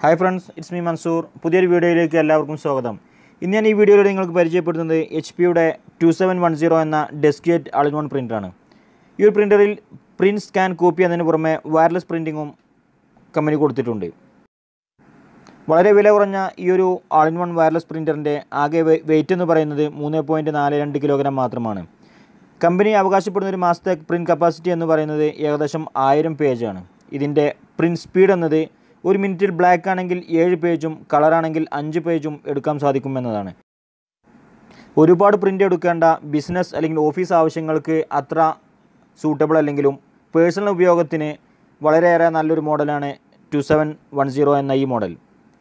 hi friends it's me Mansoor പുതിയൊരു വീഡിയോയിലേക്ക് എല്ലാവർക്കും സ്വാഗതം ഇന്ന് ഞാൻ ഈ വീഡിയോയിലൂടെ നിങ്ങൾക്ക് പരിചയപ്പെടുത്തുന്നത് എച്ച് പിയുടെ ടു സെവൻ വൺ സീറോ എന്ന ഡെസ്കിയേറ്റ് ആൾ ഇൻ വൺ പ്രിൻ്ററാണ് ഈ ഒരു പ്രിൻ്ററിൽ പ്രിൻറ്റ് സ്കാൻ കോപ്പി എന്നതിന് പുറമെ വയർലെസ് പ്രിൻറ്റിങ്ങും കമ്പനി കൊടുത്തിട്ടുണ്ട് വളരെ വില കുറഞ്ഞ ഈ ഒരു ആൾ ഇൻ വൺ വയർലെസ് പ്രിൻ്ററിൻ്റെ ആകെ വെയിറ്റ് എന്ന് പറയുന്നത് മൂന്ന് പോയിൻറ്റ് നാല് രണ്ട് കിലോഗ്രാം മാത്രമാണ് കമ്പനി അവകാശപ്പെടുന്ന ഒരു മാസത്തെ പ്രിൻറ്റ് കപ്പാസിറ്റി എന്ന് പറയുന്നത് ഏകദേശം ആയിരം പേജാണ് ഇതിൻ്റെ പ്രിൻറ്റ് സ്പീഡ് എന്നത് ഒരു മിനിറ്റിൽ ബ്ലാക്ക് ആണെങ്കിൽ ഏഴ് പേജും കളറാണെങ്കിൽ അഞ്ച് പേജും എടുക്കാൻ സാധിക്കും എന്നതാണ് ഒരുപാട് പ്രിൻ്റ് എടുക്കേണ്ട ബിസിനസ് അല്ലെങ്കിൽ ഓഫീസ് ആവശ്യങ്ങൾക്ക് അത്ര സൂട്ടബിൾ അല്ലെങ്കിലും പേഴ്സണൽ ഉപയോഗത്തിന് വളരെയേറെ നല്ലൊരു മോഡലാണ് ടു സെവൻ വൺ സീറോ എന്ന ഈ മോഡൽ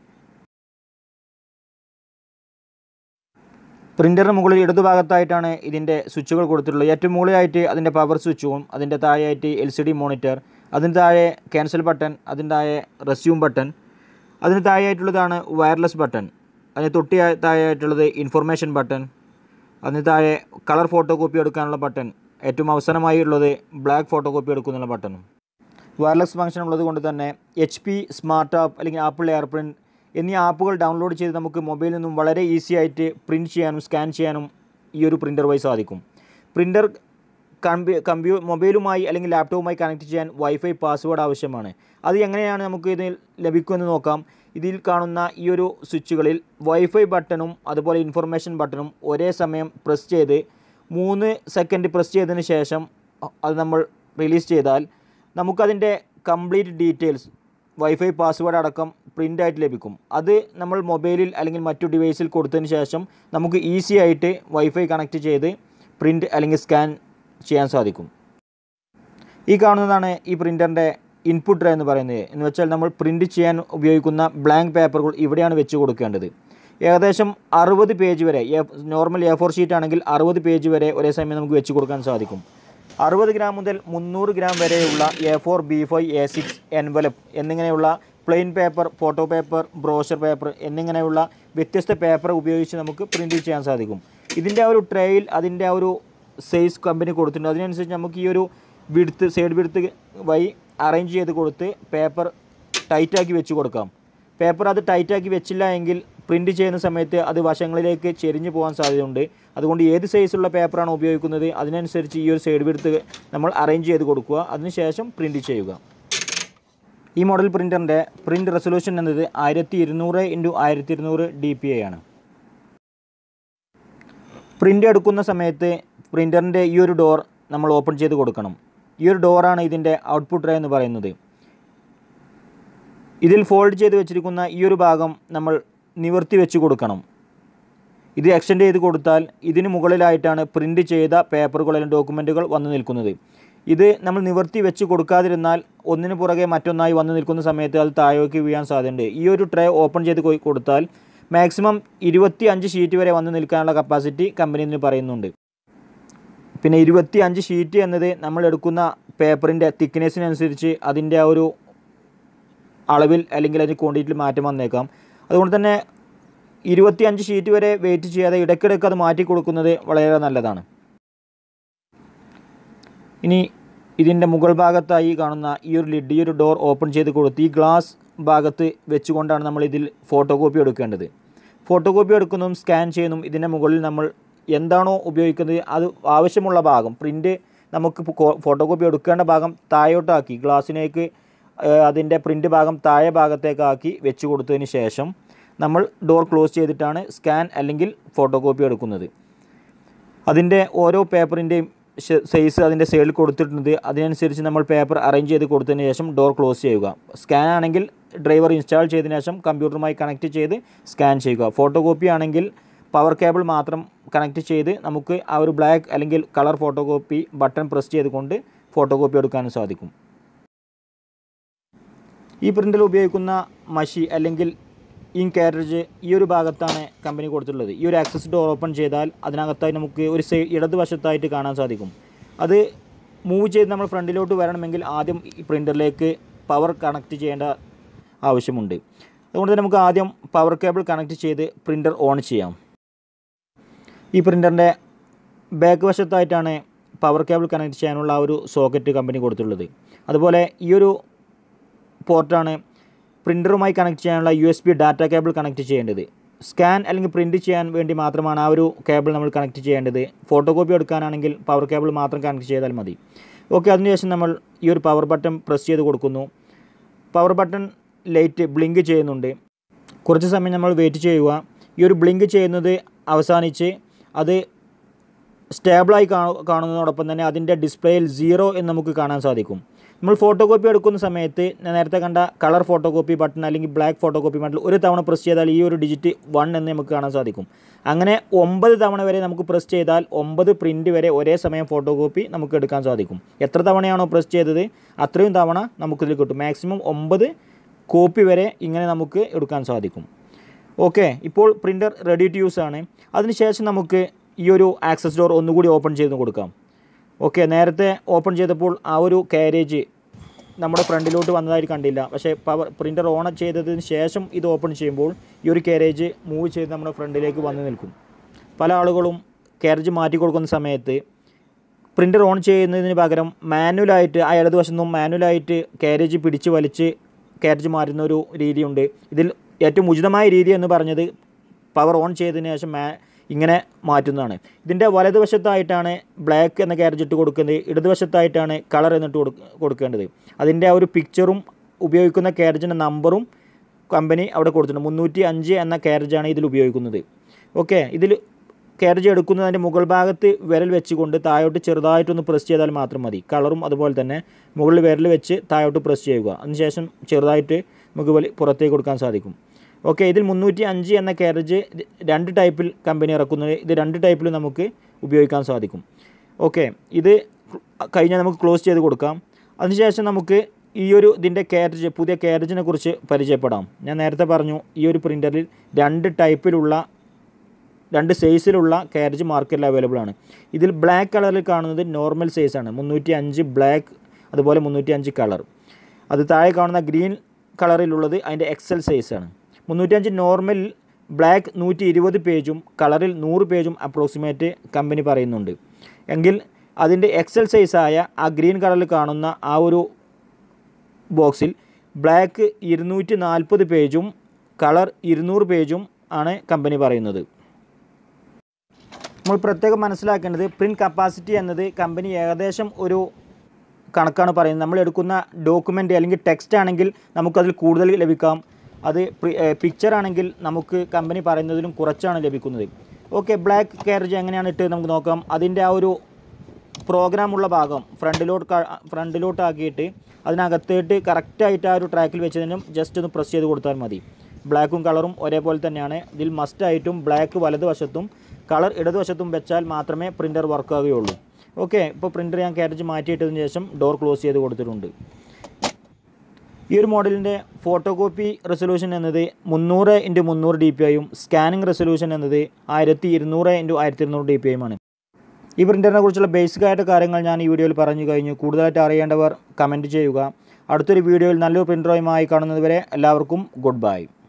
പ്രിൻ്ററിന് മുകളിൽ ഇടതുഭാഗത്തായിട്ടാണ് ഇതിൻ്റെ സ്വിച്ചുകൾ കൊടുത്തിട്ടുള്ളത് ഏറ്റവും മുകളിലായിട്ട് അതിൻ്റെ പവർ സ്വിച്ചും അതിൻ്റെ താഴെയായിട്ട് എൽ സി ഡി മോണിറ്റർ അതിന് താഴെ ക്യാൻസൽ ബട്ടൺ അതിന് താഴെ റെസ്യൂം ബട്ടൺ അതിന് താഴെയായിട്ടുള്ളതാണ് വയർലെസ് ബട്ടൺ അതിന് തൊട്ടി താഴെയായിട്ടുള്ളത് ഇൻഫർമേഷൻ ബട്ടൺ അതിന് താഴെ കളർ ഫോട്ടോ കോപ്പി എടുക്കാനുള്ള ബട്ടൺ ഏറ്റവും അവസാനമായി ഉള്ളത് ബ്ലാക്ക് ഫോട്ടോ കോപ്പി എടുക്കുന്നുള്ള ബട്ടണും വയർലെസ് ഫംഗ്ഷൻ ഉള്ളത് കൊണ്ട് തന്നെ എച്ച് പി സ്മാർട്ട് ആപ്പ് അല്ലെങ്കിൽ ആപ്പിൾ എയർപ്രിൻറ്റ് എന്നീ ആപ്പുകൾ ഡൗൺലോഡ് ചെയ്ത് നമുക്ക് മൊബൈലിൽ നിന്നും വളരെ ഈസി ആയിട്ട് പ്രിൻറ്റ് ചെയ്യാനും സ്കാൻ ചെയ്യാനും ഈ ഒരു പ്രിൻ്റർ വഴി സാധിക്കും പ്രിൻ്റർ കമ്പ്യൂ കമ്പ്യൂ മൊബൈലുമായി അല്ലെങ്കിൽ ലാപ്ടോപ്പുമായി കണക്ട് ചെയ്യാൻ വൈഫൈ പാസ്വേഡ് ആവശ്യമാണ് അത് എങ്ങനെയാണ് നമുക്ക് ഇതിൽ ലഭിക്കുമെന്ന് നോക്കാം ഇതിൽ കാണുന്ന ഈ ഒരു സ്വിച്ചുകളിൽ വൈഫൈ ബട്ടണും അതുപോലെ ഇൻഫർമേഷൻ ബട്ടണും ഒരേ സമയം പ്രസ് ചെയ്ത് മൂന്ന് സെക്കൻഡ് പ്രസ് ചെയ്തതിന് ശേഷം അത് നമ്മൾ റിലീസ് ചെയ്താൽ നമുക്കതിൻ്റെ കംപ്ലീറ്റ് ഡീറ്റെയിൽസ് വൈഫൈ പാസ്വേഡ് അടക്കം പ്രിൻ്റ് ആയിട്ട് ലഭിക്കും അത് നമ്മൾ മൊബൈലിൽ അല്ലെങ്കിൽ മറ്റു ഡിവൈസിൽ കൊടുത്തതിന് ശേഷം നമുക്ക് ഈസി ആയിട്ട് വൈഫൈ കണക്ട് ചെയ്ത് പ്രിൻ്റ് അല്ലെങ്കിൽ സ്കാൻ ചെയ്യാൻ സാധിക്കും ഈ കാണുന്നതാണ് ഈ പ്രിൻ്ററിൻ്റെ ഇൻപുട്ട് ട്രേ എന്ന് പറയുന്നത് എന്ന് വെച്ചാൽ നമ്മൾ പ്രിൻ്റ് ചെയ്യാൻ ഉപയോഗിക്കുന്ന ബ്ലാങ്ക് പേപ്പറുകൾ ഇവിടെയാണ് വെച്ച് കൊടുക്കേണ്ടത് ഏകദേശം അറുപത് പേജ് വരെ നോർമൽ എ ഫോർ ഷീറ്റ് ആണെങ്കിൽ അറുപത് പേജ് വരെ ഒരേ സമയം നമുക്ക് വെച്ച് കൊടുക്കാൻ സാധിക്കും അറുപത് ഗ്രാം മുതൽ മുന്നൂറ് ഗ്രാം വരെയുള്ള A four B five A six envelope എന്നിങ്ങനെയുള്ള plain paper photo paper brochure paper എന്നിങ്ങനെയുള്ള വ്യത്യസ്ത പേപ്പർ ഉപയോഗിച്ച് നമുക്ക് പ്രിൻറ്റ് ചെയ്യാൻ സാധിക്കും ഇതിൻ്റെ ആ ഒരു ട്രേയിൽ അതിൻ്റെ ആ ഒരു സൈസ് കമ്പനി കൊടുത്തിട്ടുണ്ട് അതിനനുസരിച്ച് നമുക്ക് ഈ ഒരു വിടുത്ത് സൈഡ് വിടുത്ത് വഴി അറേഞ്ച് ചെയ്ത് കൊടുത്ത് പേപ്പർ ടൈറ്റാക്കി വെച്ച് കൊടുക്കാം പേപ്പർ അത് ടൈറ്റാക്കി വെച്ചില്ല എങ്കിൽ പ്രിൻറ്റ് ചെയ്യുന്ന സമയത്ത് അത് വശങ്ങളിലേക്ക് ചെരിഞ്ഞു പോകാൻ സാധ്യതയുണ്ട് അതുകൊണ്ട് ഏത് സൈസുള്ള പേപ്പറാണ് ഉപയോഗിക്കുന്നത് അതിനനുസരിച്ച് ഈ ഒരു സൈഡ് വിടുത്ത് നമ്മൾ അറേഞ്ച് ചെയ്ത് കൊടുക്കുക അതിനുശേഷം പ്രിൻറ്റ് ചെയ്യുക ഈ മോഡൽ പ്രിൻ്ററിൻ്റെ പ്രിൻ്റ് റെസൊല്യൂഷൻ എന്നത് ആയിരത്തി ഇരുന്നൂറ് ഇൻറ്റു ആയിരത്തി ഇരുന്നൂറ് ഡി പി ഐ ആണ് പ്രിൻ്റ് എടുക്കുന്ന സമയത്ത് പ്രിൻ്ററിൻ്റെ ഈ ഒരു ഡോർ നമ്മൾ ഓപ്പൺ ചെയ്ത് കൊടുക്കണം ഈ ഒരു ഡോറാണ് ഇതിൻ്റെ ഔട്ട്പുട്ട് ട്രേ എന്ന് പറയുന്നത് ഇതിൽ ഫോൾഡ് ചെയ്ത് വെച്ചിരിക്കുന്ന ഈ ഒരു ഭാഗം നമ്മൾ നിവർത്തി വെച്ച് കൊടുക്കണം ഇത് എക്സ്റ്റെൻഡ് ചെയ്ത് കൊടുത്താൽ ഇതിന് മുകളിലായിട്ടാണ് പ്രിൻ്റ് ചെയ്ത പേപ്പറുകൾ അല്ലെങ്കിൽ ഡോക്യുമെൻറ്റുകൾ വന്നു നിൽക്കുന്നത് ഇത് നമ്മൾ നിവർത്തി വെച്ച് കൊടുക്കാതിരുന്നാൽ ഒന്നിനു പുറകെ മറ്റൊന്നായി വന്നു നിൽക്കുന്ന സമയത്ത് അത് താഴേക്ക് വീഴാൻ സാധ്യതയുണ്ട് ഈ ഒരു ട്രേ ഓപ്പൺ ചെയ്ത് കൊടുത്താൽ മാക്സിമം ഇരുപത്തി അഞ്ച് ഷീറ്റ് വരെ വന്ന് നിൽക്കാനുള്ള കപ്പാസിറ്റി കമ്പനി ഇതിന് പറയുന്നുണ്ട് പിന്നെ ഇരുപത്തി അഞ്ച് ഷീറ്റ് എന്നത് നമ്മൾ എടുക്കുന്ന പേപ്പറിൻ്റെ തിക്നെസ്സിനനുസരിച്ച് അതിൻ്റെ ആ ഒരു അളവിൽ അല്ലെങ്കിൽ അതിന് ക്വാണ്ടിറ്റിയിൽ മാറ്റം വന്നേക്കാം അതുകൊണ്ട് തന്നെ ഇരുപത്തി അഞ്ച് ഷീറ്റ് വരെ വെയിറ്റ് ചെയ്യാതെ ഇടയ്ക്കിടയ്ക്ക് അത് മാറ്റി കൊടുക്കുന്നത് വളരെ നല്ലതാണ് ഇനി ഇതിൻ്റെ മുകൾ ഭാഗത്തായി കാണുന്ന ഈ ഒരു ലിഡ് ഈ ഒരു ഡോർ ഓപ്പൺ ചെയ്ത് കൊടുത്ത് ഈ ഗ്ലാസ് ഭാഗത്ത് വെച്ചുകൊണ്ടാണ് നമ്മൾ ഇതിൽ ഫോട്ടോ കോപ്പി എടുക്കേണ്ടത് ഫോട്ടോ കോപ്പി എടുക്കുന്നതും സ്കാൻ ചെയ്യുന്നതും ഇതിൻ്റെ മുകളിൽ നമ്മൾ എന്താണോ ഉപയോഗിക്കുന്നത് അത് ആവശ്യമുള്ള ഭാഗം പ്രിൻ്റ് നമുക്ക് ഫോട്ടോ കോപ്പി എടുക്കേണ്ട ഭാഗം താഴോട്ടാക്കി ഗ്ലാസ്സിനേക്ക് അതിൻ്റെ പ്രിൻ്റ് ഭാഗം താഴെ ഭാഗത്തേക്കാക്കി വെച്ച് കൊടുത്തതിന് ശേഷം നമ്മൾ ഡോർ ക്ലോസ് ചെയ്തിട്ടാണ് സ്കാൻ അല്ലെങ്കിൽ ഫോട്ടോ കോപ്പി എടുക്കുന്നത് അതിൻ്റെ ഓരോ പേപ്പറിൻ്റെയും സൈസ് അതിൻ്റെ സൈഡിൽ കൊടുത്തിട്ടുണ്ട് അതിനനുസരിച്ച് നമ്മൾ പേപ്പർ അറേഞ്ച് ചെയ്ത് കൊടുത്തതിന് ശേഷം ഡോർ ക്ലോസ് ചെയ്യുക സ്കാൻ ആണെങ്കിൽ ഡ്രൈവർ ഇൻസ്റ്റാൾ ചെയ്തതിന് ശേഷം കമ്പ്യൂട്ടറുമായി കണക്ട് ചെയ്ത് സ്കാൻ ചെയ്യുക ഫോട്ടോ കോപ്പി ആണെങ്കിൽ പവർ കേബിൾ മാത്രം കണക്ട് ചെയ്ത് നമുക്ക് ആ ഒരു ബ്ലാക്ക് അല്ലെങ്കിൽ colour photo copy button press ചെയ്തുകൊണ്ട് ഫോട്ടോ കോപ്പി എടുക്കാനും സാധിക്കും ഈ പ്രിൻ്റിൽ ഉപയോഗിക്കുന്ന മഷി അല്ലെങ്കിൽ ഇങ്ക് കാരേജ് ഈ ഒരു ഭാഗത്താണ് കമ്പനി കൊടുത്തിട്ടുള്ളത് ഈ ഒരു ആക്സസ് ഡോർ ഓപ്പൺ ചെയ്താൽ അതിനകത്തായി നമുക്ക് ഒരു സൈ ഇടതുവശത്തായിട്ട് കാണാൻ സാധിക്കും അത് മൂവ് ചെയ്ത് നമ്മൾ ഫ്രണ്ടിലോട്ട് വരണമെങ്കിൽ ആദ്യം ഈ പ്രിൻ്ററിലേക്ക് പവർ കണക്ട് ചെയ്യേണ്ട ആവശ്യമുണ്ട് അതുകൊണ്ട് തന്നെ നമുക്ക് ആദ്യം പവർ കേബിൾ കണക്ട് ചെയ്ത് പ്രിൻ്റർ ഓൺ ചെയ്യാം ഈ പ്രിൻ്ററിൻ്റെ ബാക്ക് വശത്തായിട്ടാണ് പവർ കേബിൾ കണക്ട് ചെയ്യാനുള്ള ആ ഒരു സോക്കറ്റ് കമ്പനി കൊടുത്തിട്ടുള്ളത് അതുപോലെ ഈ ഒരു പോർട്ടാണ് പ്രിൻ്ററുമായി കണക്ട് ചെയ്യാനുള്ള U S B data cable connect ചെയ്യേണ്ടത് സ്കാൻ അല്ലെങ്കിൽ പ്രിൻറ്റ് ചെയ്യാൻ വേണ്ടി മാത്രമാണ് ആ ഒരു കേബിൾ നമ്മൾ കണക്ട് ചെയ്യേണ്ടത് ഫോട്ടോ കോപ്പി എടുക്കാനാണെങ്കിൽ പവർ കേബിൾ മാത്രം കണക്ട് ചെയ്താൽ മതി ഓക്കെ അതിനുശേഷം നമ്മൾ ഈ ഒരു പവർ ബട്ടൺ പ്രസ് ചെയ്ത് കൊടുക്കുന്നു പവർ ബട്ടൺ ലൈറ്റ് ബ്ലിങ്ക് ചെയ്യുന്നുണ്ട് കുറച്ച് സമയം നമ്മൾ വെയിറ്റ് ചെയ്യുക ഈ ഒരു ബ്ലിങ്ക് ചെയ്യുന്നത് അവസാനിച്ച് അത് സ്റ്റേബിളായി കാണു കാണുന്നതോടൊപ്പം തന്നെ അതിൻ്റെ ഡിസ്പ്ലേയിൽ സീറോ എന്ന് നമുക്ക് കാണാൻ സാധിക്കും നമ്മൾ ഫോട്ടോ കോപ്പി എടുക്കുന്ന സമയത്ത് ഞാൻ നേരത്തെ കണ്ട കളർ ഫോട്ടോ കോപ്പി ബട്ടൺ അല്ലെങ്കിൽ ബ്ലാക്ക് ഫോട്ടോ കോപ്പി ബട്ടൺ ഒരു തവണ പ്രസ് ചെയ്താൽ ഈ ഒരു ഡിജിറ്റ് വൺ എന്ന് നമുക്ക് കാണാൻ സാധിക്കും അങ്ങനെ ഒമ്പത് തവണ വരെ നമുക്ക് പ്രസ് ചെയ്താൽ ഒമ്പത് പ്രിൻ്റ് വരെ ഒരേ സമയം ഫോട്ടോ കോപ്പി നമുക്ക് എടുക്കാൻ സാധിക്കും എത്ര തവണയാണോ പ്രസ് ചെയ്തത് അത്രയും തവണ നമുക്കിതിൽ കിട്ടും മാക്സിമം ഒമ്പത് കോപ്പി വരെ ഇങ്ങനെ നമുക്ക് എടുക്കാൻ സാധിക്കും ഓക്കെ ഇപ്പോൾ പ്രിൻ്റർ റെഡി ടു യൂസ് ആണ് അതിനുശേഷം നമുക്ക് ഈ ഒരു ആക്സസ് ഡോർ ഒന്നുകൂടി ഓപ്പൺ ചെയ്ത് കൊടുക്കാം ഓക്കെ നേരത്തെ ഓപ്പൺ ചെയ്തപ്പോൾ ആ ഒരു കാരേജ് നമ്മുടെ ഫ്രണ്ടിലോട്ട് വന്നതായിട്ട് കണ്ടില്ല പക്ഷേ പവർ പ്രിൻ്റർ ഓൺ ചെയ്തതിന് ശേഷം ഇത് ഓപ്പൺ ചെയ്യുമ്പോൾ ഈ ഒരു കാരേജ് മൂവ് ചെയ്ത് നമ്മുടെ ഫ്രണ്ടിലേക്ക് വന്ന് നിൽക്കും പല ആളുകളും കാരേജ് മാറ്റി കൊടുക്കുന്ന സമയത്ത് പ്രിൻ്റർ ഓൺ ചെയ്യുന്നതിന് പകരം മാനുവലായിട്ട് ആ ഇടതുവശം നിന്നും മാനുവലായിട്ട് കാരേജ് പിടിച്ച് വലിച്ച് കാരേജ് മാറ്റുന്ന ഒരു രീതിയുണ്ട് ഇതിൽ ഏറ്റവും ഉചിതമായ രീതി എന്ന് പറഞ്ഞത് പവർ ഓൺ ചെയ്തതിന് ശേഷം മാ ഇങ്ങനെ മാറ്റുന്നതാണ് ഇതിൻ്റെ വലതുവശത്തായിട്ടാണ് ബ്ലാക്ക് എന്ന കാരേജ് ഇട്ട് കൊടുക്കുന്നത് ഇടതുവശത്തായിട്ടാണ് കളർ എന്നിട്ട് കൊടു കൊടുക്കേണ്ടത് അതിൻ്റെ ആ ഒരു പിക്ചറും ഉപയോഗിക്കുന്ന കാരേജിൻ്റെ നമ്പറും കമ്പനി അവിടെ കൊടുത്തിട്ടുണ്ട് മുന്നൂറ്റി അഞ്ച് എന്ന കാരേജാണ് ഇതിൽ ഉപയോഗിക്കുന്നത് ഓക്കെ ഇതിൽ കാരേജ് എടുക്കുന്നതിൻ്റെ മുകൾ ഭാഗത്ത് വിരൽ വെച്ചുകൊണ്ട് താഴോട്ട് ചെറുതായിട്ടൊന്ന് പ്രസ് ചെയ്താൽ മാത്രം മതി കളറും അതുപോലെ തന്നെ മുകളിൽ വിരൽ വെച്ച് താഴോട്ട് പ്രസ് ചെയ്യുക അതിനുശേഷം ചെറുതായിട്ട് നമുക്ക് വലി പുറത്തേക്ക് കൊടുക്കാൻ സാധിക്കും ഓക്കെ ഇതിൽ മുന്നൂറ്റി അഞ്ച് എന്ന കാരേജ് രണ്ട് ടൈപ്പിൽ കമ്പനി ഇറക്കുന്നത് ഇത് രണ്ട് ടൈപ്പിൽ നമുക്ക് ഉപയോഗിക്കാൻ സാധിക്കും ഓക്കെ ഇത് കഴിഞ്ഞാൽ നമുക്ക് ക്ലോസ് ചെയ്ത് കൊടുക്കാം അതിനുശേഷം നമുക്ക് ഈ ഒരു ഇതിൻ്റെ കാരേജ് പുതിയ കാരേജിനെ കുറിച്ച് പരിചയപ്പെടാം ഞാൻ നേരത്തെ പറഞ്ഞു ഈ ഒരു പ്രിൻ്ററിൽ രണ്ട് ടൈപ്പിലുള്ള രണ്ട് സൈസിലുള്ള കാരേജ് മാർക്കറ്റിൽ അവൈലബിൾ ആണ് ഇതിൽ ബ്ലാക്ക് കളറിൽ കാണുന്നത് നോർമൽ സൈസാണ് മുന്നൂറ്റി അഞ്ച് ബ്ലാക്ക് അതുപോലെ മുന്നൂറ്റി അഞ്ച് കളർ അത് താഴെ കാണുന്ന ഗ്രീൻ കളറിലുള്ളത് അതിൻ്റെ എക്സൽ സൈസാണ് മുന്നൂറ്റഞ്ച് നോർമൽ ബ്ലാക്ക് നൂറ്റി ഇരുപത് പേജും കളറിൽ നൂറ് പേജും അപ്രോക്സിമേറ്റ് കമ്പനി പറയുന്നുണ്ട് എങ്കിൽ അതിൻ്റെ എക്സൽ സൈസായ ആ ഗ്രീൻ കളറിൽ കാണുന്ന ആ ഒരു ബോക്സിൽ ബ്ലാക്ക് ഇരുന്നൂറ്റി നാൽപ്പത് പേജും കളർ ഇരുന്നൂറ് പേജും ആണ് കമ്പനി പറയുന്നത് നമ്മൾ പ്രത്യേകം മനസ്സിലാക്കേണ്ടത് പ്രിൻറ്റ് കപ്പാസിറ്റി എന്നത് കമ്പനി ഏകദേശം ഒരു കണക്കാണ് പറയുന്നത് നമ്മൾ എടുക്കുന്ന ഡോക്യുമെൻ്റ് അല്ലെങ്കിൽ ടെക്സ്റ്റ് ആണെങ്കിൽ നമുക്കതിൽ കൂടുതൽ ലഭിക്കാം അത് പിക്ചർ ആണെങ്കിൽ നമുക്ക് കമ്പനി പറയുന്നതിലും കുറച്ചാണ് ലഭിക്കുന്നത് ഓക്കെ ബ്ലാക്ക് കാരേജ് എങ്ങനെയാണ് ഇട്ട് നമുക്ക് നോക്കാം അതിൻ്റെ ആ ഒരു പ്രോഗ്രാമുള്ള ഭാഗം ഫ്രണ്ടിലോട്ട് ഫ്രണ്ടിലോട്ടാക്കിയിട്ട് അതിനകത്തേട്ട് കറക്റ്റായിട്ട് ആ ഒരു ട്രാക്കിൽ വെച്ചതിനും ജസ്റ്റ് ഒന്ന് പ്രസ് ചെയ്ത് കൊടുത്താൽ മതി ബ്ലാക്കും കളറും ഒരേപോലെ തന്നെയാണ് ഇതിൽ മസ്റ്റായിട്ടും ബ്ലാക്ക് വലതുവശത്തും കളർ ഇടതുവശത്തും വെച്ചാൽ മാത്രമേ പ്രിൻ്റർ വർക്ക് ആവുകയുള്ളൂ ഓക്കെ ഇപ്പോൾ പ്രിൻ്റർ ഞാൻ കാരേജ് മാറ്റിയിട്ടതിന് ശേഷം ഡോർ ക്ലോസ് ചെയ്ത് കൊടുത്തിട്ടുണ്ട് ഈ ഒരു മോഡലിൻ്റെ ഫോട്ടോ കോപ്പി റെസൊല്യൂഷൻ എന്നത് മുന്നൂറ് ഇൻറ്റു മുന്നൂറ് ഡി പി ഐയും സ്കാനിങ് റെസൊല്യൂഷൻ എന്നത് ആയിരത്തി ഇരുന്നൂറ് ഇൻറ്റു ആയിരത്തി ഇരുന്നൂറ് ഡി പി ഐയുമാണ് ഈ പ്രിൻ്ററിനെ കുറിച്ചുള്ള ബേസിക് ആയിട്ട് കാര്യങ്ങൾ ഞാൻ ഈ വീഡിയോയിൽ പറഞ്ഞു കഴിഞ്ഞു കൂടുതലായിട്ട് അറിയേണ്ടവർ കമൻറ്റ് ചെയ്യുക അടുത്തൊരു വീഡിയോയിൽ നല്ലൊരു പ്രിൻ്ററുമായി കാണുന്നതുവരെ എല്ലാവർക്കും ഗുഡ് ബൈ